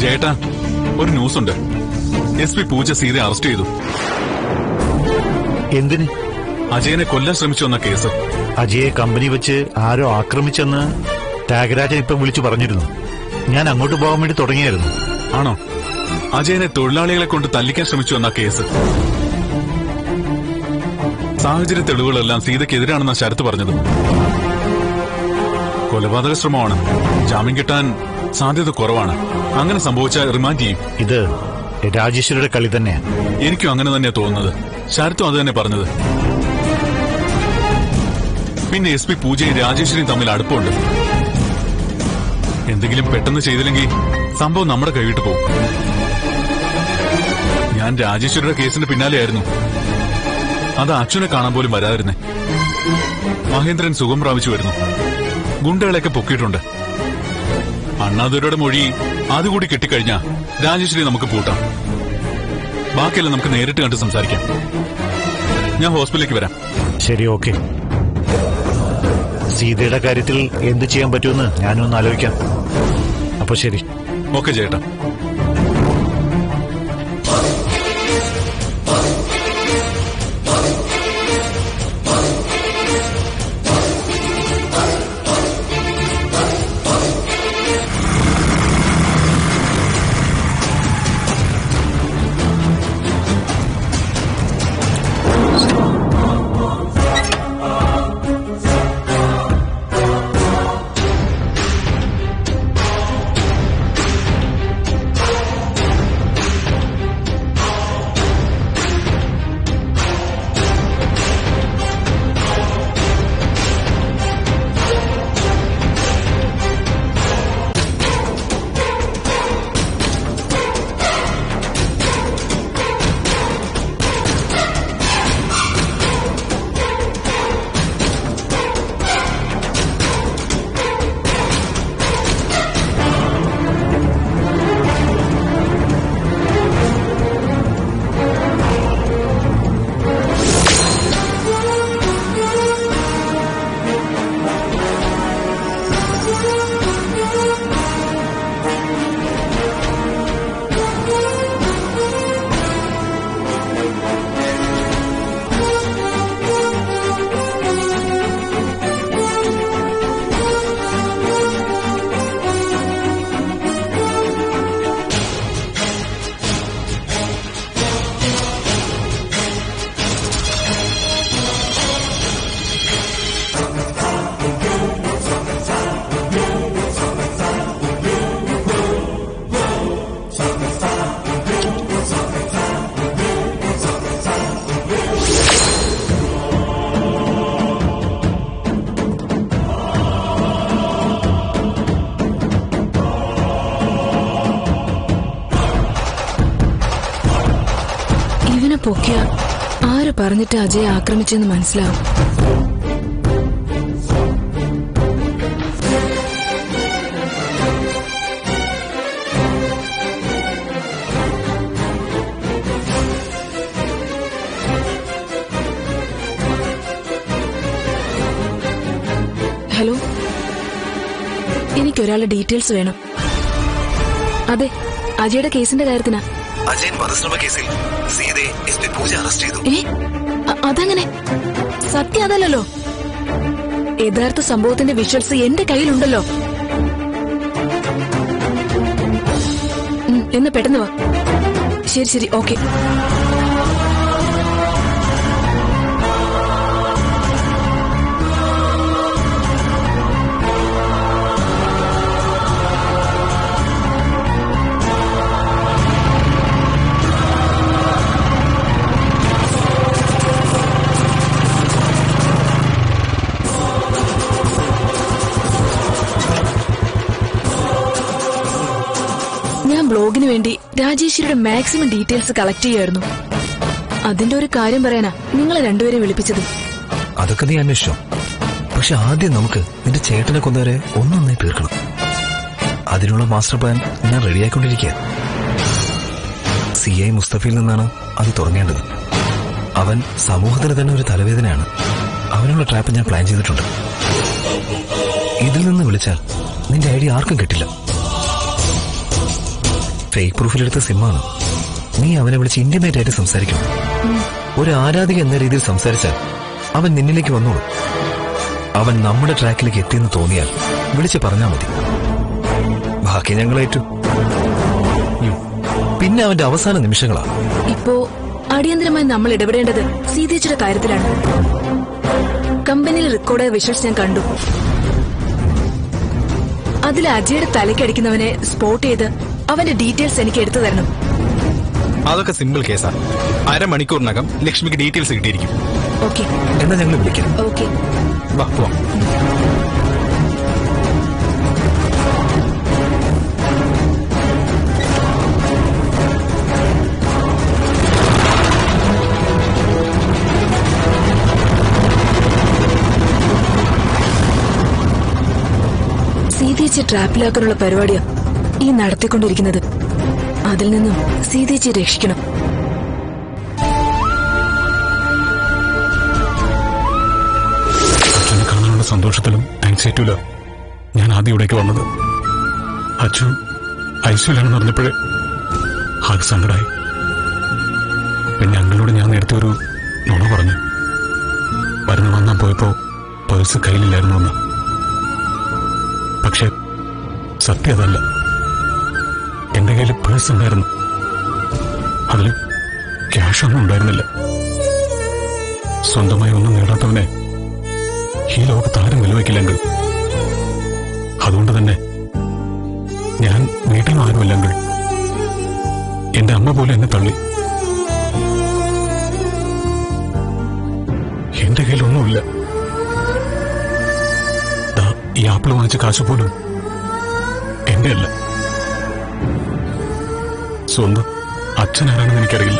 ചേട്ടാ ഒരു ന്യൂസ് ഉണ്ട് എസ് പി പൂജ സീതയെ അറസ്റ്റ് ചെയ്തു എന്തിന് അജയനെ കൊല്ലാൻ ശ്രമിച്ചു എന്ന കേസ് അജയെ കമ്പനി വെച്ച് ആരോ ആക്രമിച്ചെന്ന് ത്യാഗരാജൻ ഇപ്പം വിളിച്ചു പറഞ്ഞിരുന്നു ഞാൻ അങ്ങോട്ട് പോകാൻ വേണ്ടി തുടങ്ങിയായിരുന്നു ആണോ അജയനെ തൊഴിലാളികളെ കൊണ്ട് തല്ലിക്കാൻ ശ്രമിച്ചു എന്ന കേസ് സാഹചര്യ തെളിവുകളെല്ലാം സീതയ്ക്കെതിരാണെന്ന ശരത്ത് പറഞ്ഞത് കൊലപാതക ശ്രമമാണ് ജാമ്യം കിട്ടാൻ സാധ്യത കുറവാണ് അങ്ങനെ സംഭവിച്ചാൽ റിമാൻഡ് ചെയ്യും ഇത് രാജേശ്വരിയുടെ കളി തന്നെയാ എനിക്കും അങ്ങനെ തന്നെയാ തോന്നുന്നത് ശരത്തും അത് തന്നെ പറഞ്ഞത് പിന്നെ എസ് പി പൂജയും രാജേശ്വരിയും തമ്മിൽ അടുപ്പമുണ്ട് എന്തെങ്കിലും പെട്ടെന്ന് ചെയ്തില്ലെങ്കിൽ സംഭവം നമ്മുടെ കൈവിട്ട് പോകും ഞാൻ രാജേശ്വരിയുടെ കേസിന്റെ പിന്നാലെയായിരുന്നു അത് അച്ഛനെ കാണാൻ പോലും വരാതിരുന്നേ മഹേന്ദ്രൻ സുഖം പ്രാപിച്ചു വരുന്നു ഗുണ്ടകളെയൊക്കെ പൊക്കിയിട്ടുണ്ട് അണ്ണാദുരയുടെ മൊഴി അതുകൂടി കിട്ടിക്കഴിഞ്ഞാ രാജേശ്വരി നമുക്ക് പൂട്ടാം ബാക്കിയെല്ലാം നമുക്ക് നേരിട്ട് കണ്ട് സംസാരിക്കാം ഞാൻ ഹോസ്പിറ്റലിലേക്ക് വരാം ശരി ഓക്കെ സീതയുടെ കാര്യത്തിൽ എന്ത് ചെയ്യാൻ പറ്റുമെന്ന് ഞാനൊന്ന് ആലോചിക്കാം അപ്പൊ ശരി ഓക്കെ ചേട്ടാ ഇവനെ പൊക്കിയ ആര് പറഞ്ഞിട്ട് അജയെ ആക്രമിച്ചെന്ന് മനസ്സിലാവും ഹലോ എനിക്കൊരാളുടെ ഡീറ്റെയിൽസ് വേണം അതെ അജയുടെ കേസിന്റെ കാര്യത്തിനാ അജയൻ വധശ്രമ കേസിൽ സീതയെ എസ് പി പൂജ അറസ്റ്റ് ചെയ്തു ഏ അ- അതങ്ങനെ സത്യം അതല്ലല്ലോ യഥാർത്ഥ സംഭവത്തിന്റെ വിഷ്വൽസ് എന്റെ കയ്യിലുണ്ടല്ലോ ഉം, എന്ന് പെട്ടെന്ന് വാ ശരി ശരി ഓക്കെ ഞാൻ ബ്ലോഗിന് വേണ്ടി രാജേശ്വരിയുടെ മാക്സിമം ഡീറ്റെയിൽസ് കളക്ട് ചെയ്യായിരുന്നു അതിന്റെ ഒരു കാര്യം പറയാനാ നിങ്ങളെ രണ്ടുപേരെ വിളിപ്പിച്ചത് അതൊക്കെ നീ അന്വേഷിച്ചോ പക്ഷെ ആദ്യം നമുക്ക് നിന്റെ ചേട്ടനെ കൊന്നവരെ ഒന്നൊന്നായി തീർക്കണം അതിനുള്ള മാസ്റ്റർ പ്ലാൻ ഞാൻ റെഡിയായിക്കൊണ്ടിരിക്കുക സി ഐ മുസ്തഫയിൽ നിന്നാണ് അത് തുടങ്ങേണ്ടത് അവൻ സമൂഹത്തിന് തന്നെ ഒരു തലവേദനയാണ് അവനുള്ള ട്രാപ്പ് ഞാൻ പ്ലാൻ ചെയ്തിട്ടുണ്ട് ഇതിൽ നിന്ന് വിളിച്ചാൽ നിന്റെ ഐഡിയ ആർക്കും കിട്ടില്ല ഫേക്ക് പ്രൂഫിലെടുത്ത സിമ്മാണ് നീ അവനെ വിളിച്ച് ഇന്റിമേറ്റ് ആയിട്ട് സംസാരിക്കണം ഒരു ആരാധിക എന്ന രീതിയിൽ സംസാരിച്ചാൽ അവൻ നിന്നിലേക്ക് വന്നോളൂ അവൻ നമ്മുടെ ട്രാക്കിലേക്ക് എത്തിയെന്ന് തോന്നിയാൽ വിളിച്ച് പറഞ്ഞാൽ മതി ബാക്കി ഞങ്ങളേറ്റു ഉം. പിന്നെ അവന്റെ അവസാന നിമിഷങ്ങളാ ഇപ്പോ അടിയന്തരമായി നമ്മൾ ഇടപെടേണ്ടത് സീതേച്ചിയുടെ കാര്യത്തിലാണ് കമ്പനിയിൽ റെക്കോർഡ് വിഷ്വൽസ് ഞാൻ കണ്ടു അതിൽ അജയുടെ തലയ്ക്കടിക്കുന്നവനെ സ്പോട്ട് ചെയ്ത് അവന്റെ ഡീറ്റെയിൽസ് എനിക്ക് എടുത്തു തരണം അതൊക്കെ സിമ്പിൾ കേസാ അരമണിക്കൂറിനകം ലക്ഷ്മിക്ക് ഡീറ്റെയിൽസ് കിട്ടിയിരിക്കും ഓക്കെ എന്നാ ഞങ്ങൾ വിളിക്കാം ഓക്കെ വാ പോവാം സീതേച്ചി ട്രാപ്പിലാക്കാനുള്ള പരിപാടിയാ ഈ നടത്തിക്കൊണ്ടിരിക്കുന്നത് അതിൽ നിന്നും സീതേച്ചി രക്ഷിക്കണം അച്ഛനെ കാണാനുള്ള സന്തോഷത്തിലും ആങ്സൈറ്റിയിലും ഞാൻ ആദ്യം ഇവിടേക്ക് വന്നത് അച്ചു ഐശ്വര്യാണെന്ന് പറഞ്ഞപ്പോഴേ ആകെ സങ്കടമായി പിന്നെ അങ്ങളോട് ഞാൻ നേരത്തെ ഒരു നുണ പറഞ്ഞു മരുന്ന് വാങ്ങാൻ പോയപ്പോ പേഴ്സ് കയ്യിലില്ലായിരുന്നു എന്ന് പക്ഷെ സത്യം അതല്ല എന്റെ കയ്യിൽ പേഴ്സ് ഉണ്ടായിരുന്നു അതിൽ ക്യാഷ് ഒന്നും ഉണ്ടായിരുന്നില്ല സ്വന്തമായി ഒന്നും നേടാത്തവനെ ഈ ലോകത്ത് ആരും വിലവയ്ക്കില്ലെങ്കിൽ അതുകൊണ്ട് തന്നെ ഞാൻ വീട്ടിൽ ആരുമില്ലെങ്കിൽ എന്റെ അമ്മ പോലെ എന്നെ തള്ളി എന്റെ കയ്യിലൊന്നുമില്ല ദാ ഈ ആപ്പിൾ വാങ്ങിച്ച കാശ് പോലും എന്റെ അല്ല സ്വന്തം അച്ഛൻ ആരാണെന്ന് എനിക്കറിയില്ല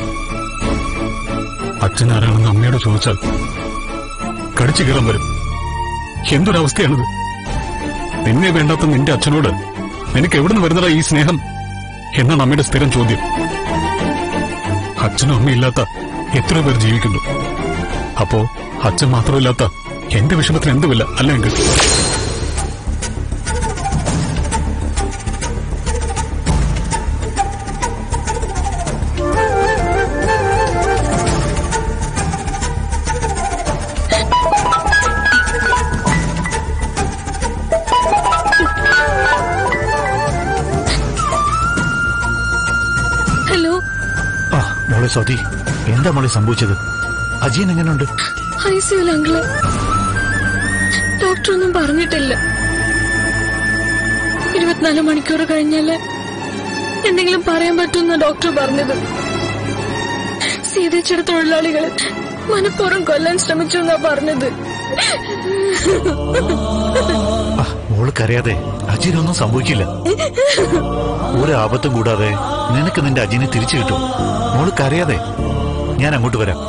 അച്ഛൻ ആരാണെന്ന് അമ്മയോട് ചോദിച്ചാൽ കടിച്ചു കയറാൻ വരും എന്തൊരവസ്ഥയാണിത് നിന്നെ വേണ്ടാത്ത നിന്റെ അച്ഛനോട് നിനക്ക് എവിടുന്ന് വരുന്നതാ ഈ സ്നേഹം എന്നാണ് അമ്മയുടെ സ്ഥിരം ചോദ്യം അച്ഛനും അമ്മയില്ലാത്ത എത്ര പേർ ജീവിക്കുന്നു അപ്പോ അച്ഛൻ മാത്രമില്ലാത്ത എന്റെ വിഷമത്തിന് എന്തുമില്ല അല്ലെങ്കിൽ ഹലോ ആ മോളെ സ്വാതി എന്താ മോളെ സംഭവിച്ചത് അജയൻ എങ്ങനെയുണ്ട് ഐസിയുല അങ്കിള് ഡോക്ടർ ഒന്നും പറഞ്ഞിട്ടില്ല ഇരുപത്തിനാല് മണിക്കൂർ കഴിഞ്ഞാല് എന്തെങ്കിലും പറയാൻ പറ്റുമെന്ന ഡോക്ടർ പറഞ്ഞത് സീതേച്ചിയുടെ തൊഴിലാളികള് മനഃപൂർവ്വം കൊല്ലാൻ ശ്രമിച്ചു എന്നാ പറഞ്ഞത് ആ മോൾക്കറിയാതെ അജയനൊന്നും സംഭവിക്കില്ല ഒരു ആപത്തും കൂടാതെ നിനക്ക് നിന്റെ അജയനെ തിരിച്ചു കിട്ടും മോൾക്കറിയാതെ ഞാൻ അങ്ങോട്ട് വരാം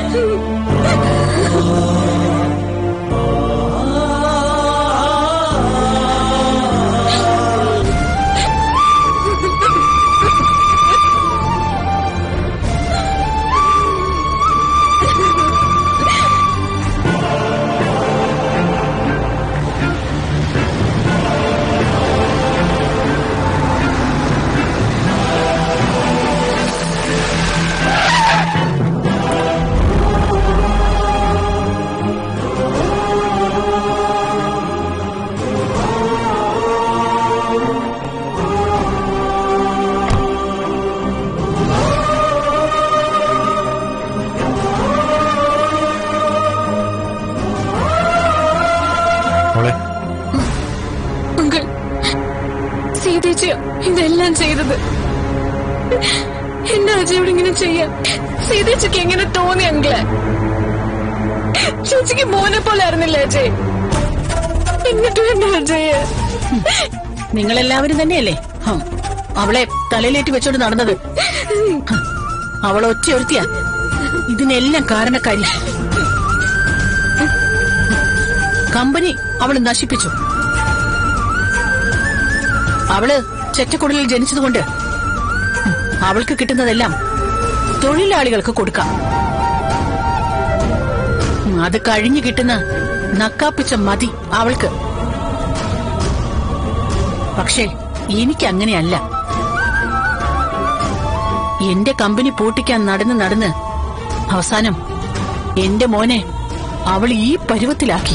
മോളെ അങ്കിൾ സീതേച്ചിയ ഇതെല്ലാം ചെയ്തത് എന്നെ അജയോട് ഇങ്ങനെ ചെയ്യാൻ സീതേച്ചിക്ക് എങ്ങനെ തോന്നി അങ്കിളെ ചേച്ചിക്ക് മോനെ പോലെ ആയിരുന്നില്ല അജയ് എന്നിട്ടും എന്നെ അജയ് നിങ്ങളെല്ലാവരും തന്നെയല്ലേ ഹം. അവളെ തലയിലേറ്റി വെച്ചോണ്ട് നടന്നത് ഹം. അവൾ ഒറ്റ ഒരുത്തിയാ ഇതിനെല്ലാം കാരണക്കാരി കമ്പനി അവള് നശിപ്പിച്ചു അവള് ചെറ്റക്കുടലിൽ ജനിച്ചതുകൊണ്ട് ഹും, അവൾക്ക് കിട്ടുന്നതെല്ലാം തൊഴിലാളികൾക്ക് കൊടുക്കാം ഉം, അത് കഴിഞ്ഞു കിട്ടുന്ന നക്കാപ്പിച്ച മതി അവൾക്ക് പക്ഷേ എനിക്ക് അങ്ങനെയല്ല എന്റെ കമ്പനി പൂട്ടിക്കാൻ നടന്ന് നടന്ന് അവസാനം എന്റെ മോനെ അവൾ ഈ പരുവത്തിലാക്കി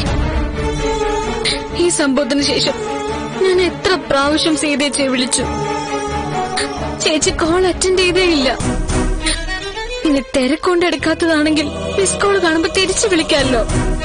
ഈ സംഭവത്തിന് ശേഷം ഞാൻ എത്ര പ്രാവശ്യം സീതേച്ചിയെ വിളിച്ചു ചേച്ചി കോൾ അറ്റൻഡ് ചെയ്തേ ഇല്ല ഇനി തിരക്കൊണ്ട് എടുക്കാത്തതാണെങ്കിൽ മിസ് കോൾ കാണുമ്പോ തിരിച്ചു വിളിക്കാമല്ലോ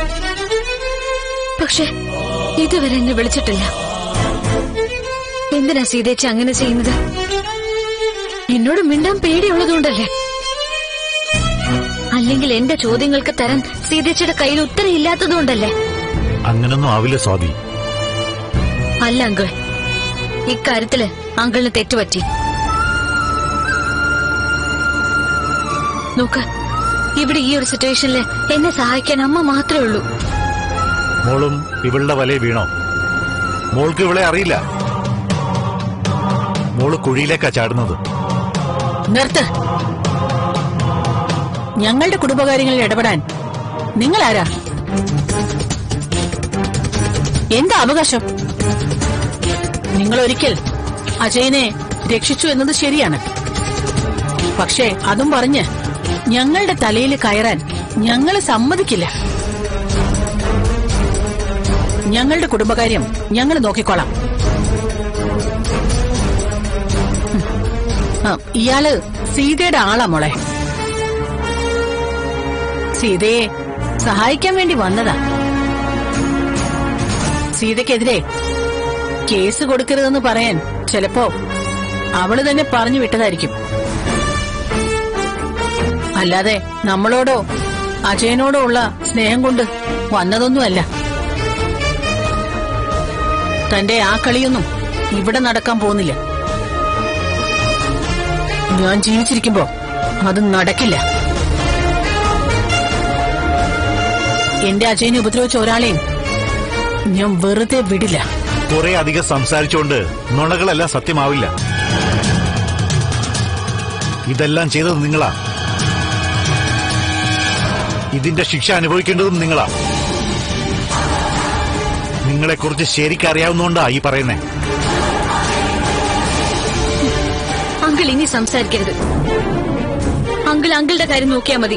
പക്ഷെ ഇതുവരെ എന്നെ വിളിച്ചിട്ടില്ല എന്തിനാ സീതേച്ചി അങ്ങനെ ചെയ്യുന്നത് എന്നോട് മിണ്ടാൻ പേടിയുള്ളതുകൊണ്ടല്ലേ അല്ലെങ്കിൽ എന്റെ ചോദ്യങ്ങൾക്ക് തരാൻ സീതേച്ചിയുടെ കയ്യിൽ ഉത്തരം ഇല്ലാത്തതുകൊണ്ടല്ലേ അങ്ങനൊന്നും ആവില്ല സ്വാതി അല്ല അങ്കിൾ ഇക്കാര്യത്തില് അങ്കിളിന് തെറ്റുപറ്റി നോക്ക് ഇവിടെ ഈ ഒരു സിറ്റുവേഷനില് എന്നെ സഹായിക്കാൻ അമ്മ മാത്രമേ ഉള്ളൂ മോളും ഇവളുടെ വലയിൽ വീണോ മോൾക്ക് ഇവളെ അറിയില്ല മോള് കുഴിയിലേക്കാ ചാടുന്നത് നിർത്ത് ഞങ്ങളുടെ കുടുംബകാര്യങ്ങളിൽ ഇടപെടാൻ നിങ്ങൾ ആരാ എന്താ അവകാശം നിങ്ങൾ ഒരിക്കൽ അജയനെ രക്ഷിച്ചു എന്നത് ശരിയാണ് പക്ഷേ അതും പറഞ്ഞ് ഞങ്ങളുടെ തലയിൽ കയറാൻ ഞങ്ങൾ സമ്മതിക്കില്ല ഞങ്ങളുടെ കുടുംബകാര്യം ഞങ്ങൾ നോക്കിക്കോളാം ഉം. ആ, ഇയാള് സീതയുടെ ആളാ മോളെ സീതയെ സഹായിക്കാൻ വേണ്ടി വന്നതാ സീതയ്ക്കെതിരെ കേസ് കൊടുക്കരുതെന്ന് പറയാൻ ചിലപ്പോ അവള് തന്നെ പറഞ്ഞു വിട്ടതായിരിക്കും അല്ലാതെ നമ്മളോടോ അജയനോടോ ഉള്ള സ്നേഹം കൊണ്ട് വന്നതൊന്നുമല്ല തന്റെ ആ കളിയൊന്നും ഇവിടെ നടക്കാൻ പോകുന്നില്ല ഞാൻ ജീവിച്ചിരിക്കുമ്പോ അത് നടക്കില്ല എന്റെ അജയനെ ഉപദ്രവിച്ച ഒരാളെയും ഞാൻ വെറുതെ വിടില്ല കുറെ അധികം സംസാരിച്ചുകൊണ്ട് നുണകളെല്ലാം സത്യമാവില്ല ഇതെല്ലാം ചെയ്തത് നിങ്ങളാ ഇതിന്റെ ശിക്ഷ അനുഭവിക്കേണ്ടതും നിങ്ങളാ നിങ്ങളെക്കുറിച്ച് ശരിക്കറിയാവുന്നോണ്ടാ ഈ പറയുന്നേ അങ്കിൾ ഇനി സംസാരിക്കരുത് അങ്കിൾ അങ്കിളുടെ കാര്യം നോക്കിയാ മതി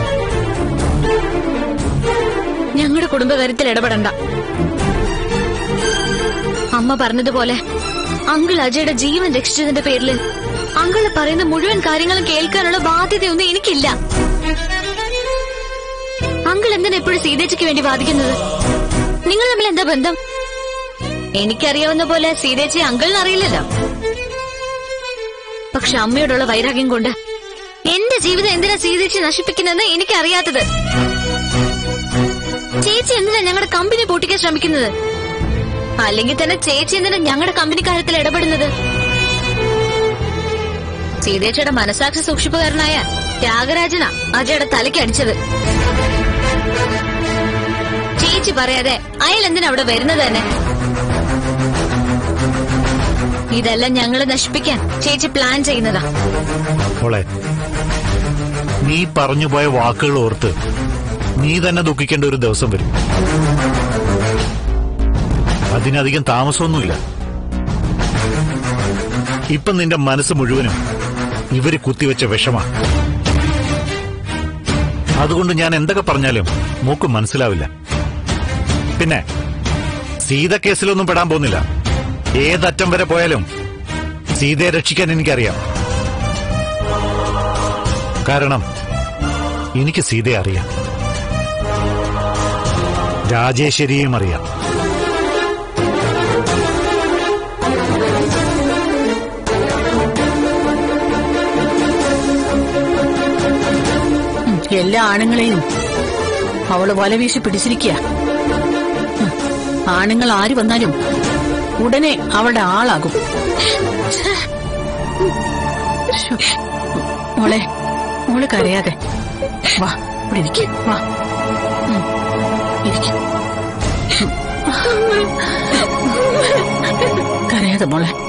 ഞങ്ങളുടെ കുടുംബകാര്യത്തിൽ ഇടപെടണ്ട അമ്മ പറഞ്ഞതുപോലെ അങ്കിൾ അജയുടെ ജീവൻ രക്ഷിച്ചതിന്റെ പേരിൽ അങ്കിള് പറയുന്ന മുഴുവൻ കാര്യങ്ങളും കേൾക്കാനുള്ള ബാധ്യതയൊന്നും എനിക്കില്ല അങ്കിൾ എന്തിനാ എപ്പോഴും സീതേച്ചിക്ക് വേണ്ടി വാദിക്കുന്നത് നിങ്ങൾ തമ്മിൽ എന്താ ബന്ധം എനിക്കറിയാവുന്ന പോലെ സീതേച്ചി അങ്കിളിന് അറിയില്ലല്ലോ പക്ഷെ അമ്മയോടുള്ള വൈരാഗ്യം കൊണ്ട് എന്റെ ജീവിതം എന്തിനാ സീതേച്ചി നശിപ്പിക്കുന്നതെന്ന് എനിക്കറിയാത്തത് ചേച്ചി എന്തിനാ ഞങ്ങളുടെ കമ്പനി പൂട്ടിക്കാൻ ശ്രമിക്കുന്നത് അല്ലെങ്കിൽ തന്നെ ചേച്ചി എന്തിനാ ഞങ്ങളുടെ കമ്പനി കാര്യത്തിൽ ഇടപെടുന്നത് സീതേച്ചിയുടെ മനസാക്ഷി സൂക്ഷിപ്പുകാരനായ ത്യാഗരാജനാ അജയുടെ തലയ്ക്ക് അടിച്ചത് ചേച്ചി പറയാതെ അയാൾ എന്തിനാ അവിടെ വരുന്നത് തന്നെ ഇതെല്ലാം ഞങ്ങളെ നശിപ്പിക്കാൻ ചേച്ചി പ്ലാൻ ചെയ്യുന്നതാ മോളെ നീ പറഞ്ഞുപോയ വാക്കുകൾ ഓർത്ത് നീ തന്നെ ദുഃഖിക്കേണ്ട ഒരു ദിവസം വരും അതിനധികം താമസമൊന്നുമില്ല ഇപ്പൊ നിന്റെ മനസ്സ് മുഴുവനും ഇവര് കുത്തിവെച്ച വിഷമാ അതുകൊണ്ട് ഞാൻ എന്തൊക്കെ പറഞ്ഞാലും മൂക്ക് മനസ്സിലാവില്ല പിന്നെ സീത കേസിലൊന്നും പെടാൻ പോകുന്നില്ല ഏതറ്റം വരെ പോയാലും സീതയെ രക്ഷിക്കാൻ എനിക്കറിയാം കാരണം എനിക്ക് സീതയെ അറിയാം രാജേശ്വരിയെയും അറിയാം ഉം, എല്ലാ ആണുങ്ങളെയും അവള് വലവീശി പിടിച്ചിരിക്കുക ആണുങ്ങൾ ആര് വന്നാലും ഉടനെ അവളുടെ ആളാകും ശ്ശോ. മോളെ മോള് കരയാതെ വാ ഇവിടെ ഇരിക്ക വാ ഉം, ഇരിക്ക്. ഉം. കരയാതെ മോളെ